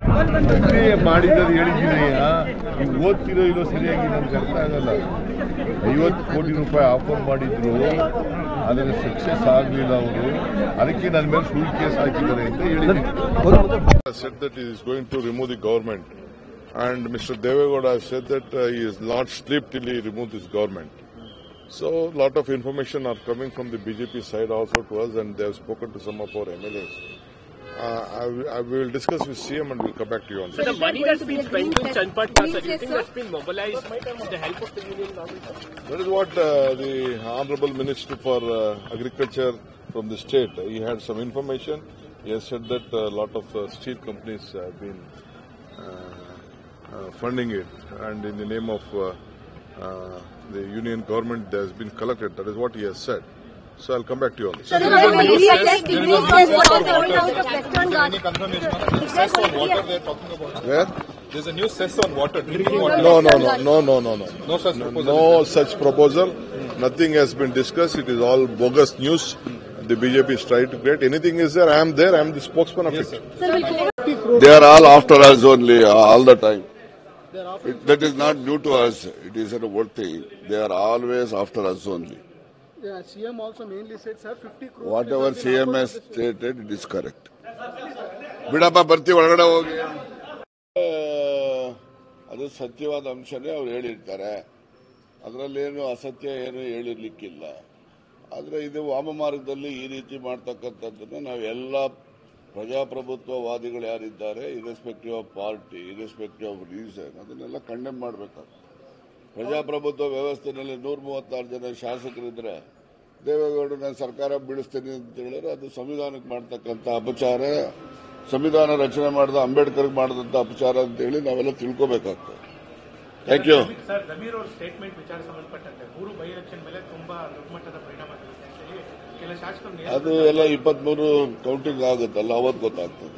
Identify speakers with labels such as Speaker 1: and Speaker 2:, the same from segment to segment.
Speaker 1: ಮಂತ್ರಿ ಮಾಡಿದ್ದದು ಹೇಳಿದ್ದೀನಯ್ಯ ನೀವು ಓದ್ತಿರೋ ಇಲ್ಲೋ ಸರಿಯಾಗಿ ನಮ್ಗೆ ಅರ್ಥ ಆಗಲ್ಲ ಐವತ್ತು ಕೋಟಿ ರೂಪಾಯಿ ಆಫರ್ ಮಾಡಿದ್ರು ಅದನ್ನು ಸಕ್ಸಸ್ ಆಗಲಿಲ್ಲ ಅವರು ಅದಕ್ಕೆ ನನ್ನ ಮೇಲೆ ಸುಳ್ಳು ಕೇಸ್ ಹಾಕಿದ್ದಾರೆ ಅಂತ ಹೇಳಿದ್ದೀನಿ said that he is going to remove the government and Mr. Devegowda said that uh, he is not sleep till he remove this government. So a lot of information are coming from the BJP side also to us and they have spoken to some of our MLAs. Uh, I, will- I will discuss with CM and we'll come back to you on
Speaker 2: So
Speaker 1: that.
Speaker 2: the money that's been spent in Chanpatta, sir, do you think that's been mobilized with the help of the union government?
Speaker 1: That is what uh, the Honorable Minister for uh, Agriculture from the state, uh, he had some information. He has said that a lot of uh, steel companies have been uh, uh, funding it and in the name of uh, uh, the union government that has been collected. That is what he has said. So I'll come back to you on this.
Speaker 3: Sir, there is a new cess degrees from water coming out of Western Ghats.
Speaker 4: Any confirmation on
Speaker 3: Is there
Speaker 4: cess on
Speaker 3: going to be
Speaker 4: water
Speaker 3: a-
Speaker 4: they're talking about?
Speaker 1: Where?
Speaker 4: There's a new cess on water, drinking water.
Speaker 1: No, no, no, no, no, no, no.
Speaker 4: No such proposal.
Speaker 1: No such proposal. Nothing has been discussed. It is all bogus news. The BJP is trying to create. Anything is there, I am there. I am the spokesman of it.
Speaker 3: Sir, will COVID
Speaker 1: They are all after us only, all the time. It, that is not new to us. It is a old thing. They are always after us only.
Speaker 5: Yeah, CM also mainly said, sir, 50 crores.
Speaker 1: Whatever CM has stated, it is correct. ಬಿಡಪ್ಪ ಬರ್ತೀವಿ ಒಳಗಡೆ ಹೋಗಿ ಆ, ಅದು ಸತ್ಯವಾದ ಅಂಶನೇ ಅವ್ರು ಹೇಳಿರ್ತಾರೆ ಅದರಲ್ಲೇನು ಅಸತ್ಯ ಏನು ಹೇಳಿರ್ಲಿಕ್ಕಿಲ್ಲ ಆದರೆ ಇದು ವಾಮ ಮಾರ್ಗದಲ್ಲಿ ಈ ರೀತಿ ಮಾಡ್ತಕ್ಕಂಥದ್ದನ್ನು ನಾವು ಎಲ್ಲ ಪ್ರಜಾಪ್ರಭುತ್ವವಾದಿಗಳು ಯಾರಿದ್ದಾರೆ irrespective of party irrespective of reason ಅದನ್ನೆಲ್ಲ ಕಂಡೆಮ್ ಮಾಡಬೇಕಾಗ್ತದೆ ಪ್ರಜಾಪ್ರಭುತ್ವ ವ್ಯವಸ್ಥೆಯಲ್ಲಿ ನೂರ ಮೂವತ್ತಾರು ಜನ ಶಾಸಕರಿದ್ರೆ ದೇವೇಗೌಡರು ನಾನು ಸರ್ಕಾರ ಬೀಳಿಸ್ತೇನೆ ಅಂತ ಹೇಳಿದ್ರೆ ಅದು ಸಂವಿಧಾನಕ್ಕೆ ಮಾಡ್ತಕ್ಕಂಥ ಅಪಚಾರ ಸಂವಿಧಾನ ರಚನೆ ಮಾಡಿದ ಅಂಬೇಡ್ಕರ್ಗೆ ಮಾಡಿದಂಥ ಅಪಚಾರ ಅಂತ ಹೇಳಿ ನಾವೆಲ್ಲ ತಿಳ್ಕೋಬೇಕಾಗ್ತದೆ ಥ್ಯಾಂಕ್ ಯು
Speaker 6: ಸರ್ ಜಮೀರ್ ಅವ್ರ ಸ್ಟೇಟ್ಮೆಂಟ್ ವಿಚಾರ ಸಂಬಂಧಪಟ್ಟಂತೆ ಮೂರು ಬೈ ಎಲೆಕ್ಷನ್ ಮೇಲೆ ತುಂಬಾ ದೊಡ್ಡ ಮಟ್ಟದ ಪರಿಣಾಮ ಬೀರುತ್ತೆ ಅಂತ ಹೇಳಿ ಕೆಲ ಶಾಸಕರು
Speaker 1: ಅದು ಎಲ್ಲ ಇಪ್ಪತ್ಮೂರು ಕೌಂಟಿಂಗ್ ಆಗುತ್ತಲ್ಲ ಅವತ್ತು ಗೊತ್ತಾಗ್ತದೆ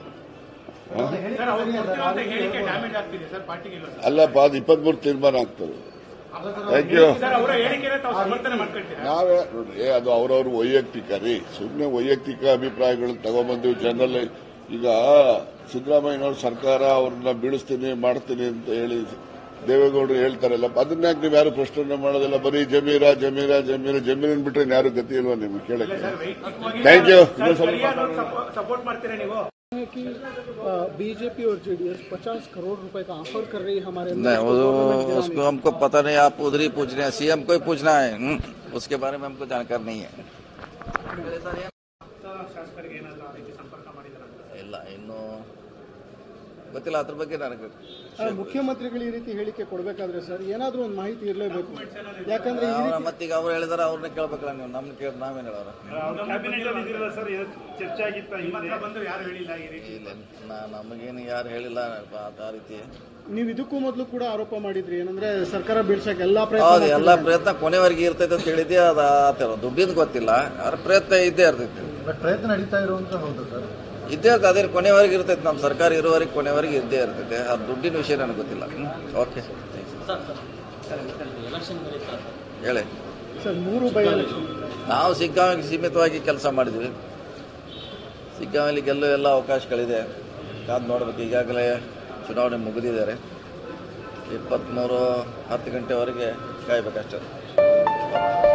Speaker 6: ಸರ್ ಅವ್ರು ಕೊಡ್ತಿರೋಂಥ ಹೇಳಿಕೆ ಡ್ಯಾಮೇಜ್ ಆಗ್ತಿದೆ ಸರ್ ಪಾರ್ಟಿಗೆ ಇಲ್ಲ ಸರ್
Speaker 1: ಅಲ್ಲಪ್ಪ ಅದು ಇಪ್ಪತ್ಮೂರು ತೀರ್ಮಾನ ಆಗ್ತದೆ ಥ್ಯಾಂಕ್ ಯು
Speaker 6: ಸರ್ ಅವರ ಹೇಳಿಕೆನ ತಾವು ಸಮರ್ಥನೆ ಮಾಡ್ಕೊಳ್ತೀರಾ
Speaker 1: ನಾವೇ ನೋಡ್ರಿ ಅದು ಅವ್ರವ್ರ ವೈಯಕ್ತಿಕ ರೀ ಸುಮ್ಮನೆ ವೈಯಕ್ತಿಕ ಅಭಿಪ್ರಾಯಗಳನ್ನ ತಗೊಂಬಂದಿವಿ ಜನರಲ್ ಈಗ ಸಿದ್ದರಾಮಯ್ಯನವ್ರ ಸರ್ಕಾರ ಅವ್ರನ್ನ ಬೀಳಿಸ್ತೀನಿ ಮಾಡ್ತೀನಿ ಅಂತ ಹೇಳಿ ದೇವೇಗೌಡರು ಹೇಳ್ತಾರಲ್ಲ ಅದನ್ನ ಯಾಕೆ ನೀವು ಯಾರು ಪ್ರಶ್ನೆ ಮಾಡೋದಿಲ್ಲ ಬರೀ ಜಮೀರ ಜಮೀರ ಜಮೀರ ಜಮೀರನ್ ಬಿಟ್ರೆ ಯಾರು ಗತಿ ಇಲ್ವಾ ನಿಮ್ಗೆ ಕೇಳಕ್ಕೆ ಥ್ಯಾಂಕ್ ಯು
Speaker 6: ಸಪೋರ್ಟ್ ಮಾಡ್ತೀರಾ ನೀವು
Speaker 5: है कि बीजेपी और जेडीएस 50 करोड़ रुपए का ऑफर कर रही है हमारे
Speaker 7: नहीं वो
Speaker 5: गवर्नमेंट गिराने
Speaker 7: उसको हमको पता नहीं आप उधर ही पूछ रहे हैं सीएम को ही पूछना है हम्म, उसके बारे में हमको जानकारी नहीं है
Speaker 6: ಶಾಸಕರಿಗೆ ಏನಾದ್ರು ಆ ರೀತಿ ಸಂಪರ್ಕ ಮಾಡಿದಾರ
Speaker 7: ಇಲ್ಲ ಇನ್ನು ಗೊತ್ತಿಲ್ಲ ಅದ್ರ ಬಗ್ಗೆ ನನಗೆ
Speaker 5: ಆ, ಮುಖ್ಯಮಂತ್ರಿಗಳು ಈ ರೀತಿ ಹೇಳಿಕೆ ಕೊಡಬೇಕಾದ್ರೆ ಸರ್ ಏನಾದ್ರೂ ಒಂದು ಮಾಹಿತಿ ಇರಲೇಬೇಕು ಯಾಕಂದ್ರೆ ಈ
Speaker 7: ಅವ್ರ
Speaker 5: ರೀತಿ
Speaker 7: ಮತ್ತೀಗ ಅವ್ರು ಹೇಳಿದಾರೆ ಅವ್ರನ್ನ ಕೇಳ್ಬೇಕಲ್ಲ ನೀವು ನಮ್ಗೆ ಕೇಳಿ ನಾವೇನು ಹೇಳೋರು
Speaker 6: ಚರ್ಚೆ ಆಗಿತ್ತ ನಿಮ್ಮ ಹತ್ರ ಬಂದು ಯಾರು ಹೇಳಿಲ್ಲ ಈ ರೀತಿ
Speaker 7: ಇಲ್ಲ ನಾ- ನಮಗೇನು ಯಾರು ಹೇಳಿಲ್ಲ ಆ- ಆ ರೀತಿ
Speaker 5: ನೀವು ಇದಕ್ಕೂ ಮೊದಲು ಕೂಡ ಆರೋಪ ಮಾಡಿದ್ರಿ ಏನಂದ್ರೆ ಸರ್ಕಾರ ಬೀಳ್ಸಕ್ಕೆ ಎಲ್ಲಾ
Speaker 7: ಹೌದು
Speaker 5: ಪ್ರಯತ್ನ
Speaker 7: ಎಲ್ಲ
Speaker 5: ಮಾಡ್ತಿದ್ದಾರೆ.
Speaker 7: ಪ್ರಯತ್ನ ಕೊನೆವರೆಗೆ ಇರ್ತೈತೆ ಅಂತ ಹೇಳಿದ್ದೆ ಅದು ಆತರ ದುಡ್ಡಿಂದ ಗೊತ್ತಿಲ್ಲ ಅದ್ರ ಪ್ರಯತ್ನ ಇದ್ದೇ ಇರ್ತೈತಿ
Speaker 4: ಪ್ರಯತ್ನ ನಡೀತಾ ಇರುವಂತ ಹೌದು ಸರ್
Speaker 7: ಇದ್ದೇ ಇರ್ತದೆ ಅದೇ ಕೊನೆವರೆಗೆ ಇರ್ತೈತೆ ನಮ್ಮ ಸರ್ಕಾರ ಇರುವವರೆಗೆ ಕೊನೆವರೆಗೆ ಇದ್ದೇ ಇರ್ತೈತೆ ಆ ದುಡ್ಡಿನ ವಿಷಯ ನನಗೆ ಗೊತ್ತಿಲ್ಲ ಓಕೆ ಹೇಳಿ
Speaker 5: ಸರ್ ಮೂರು ಬೈ ಎಲೆಕ್ಷನ್
Speaker 7: ನಾವು ಸಿಗ್ಗಾಂವಿಗೆ ಸೀಮಿತವಾಗಿ ಕೆಲಸ ಮಾಡಿದ್ವಿ ಸಿಗ್ಗಾಂವಲ್ಲಿ ಗೆಲ್ಲೋ ಎಲ್ಲ ಅವಕಾಶಗಳಿದೆ ಕಾದು ನೋಡ್ಬೇಕು ಈಗಾಗಲೇ ಚುನಾವಣೆ ಮುಗಿದಿದ್ದಾರೆ ಇಪ್ಪತ್ತ್ಮೂರು ಹತ್ತು ಗಂಟೆವರೆಗೆ ಕಾಯ್ಬೇಕಷ್ಟೇ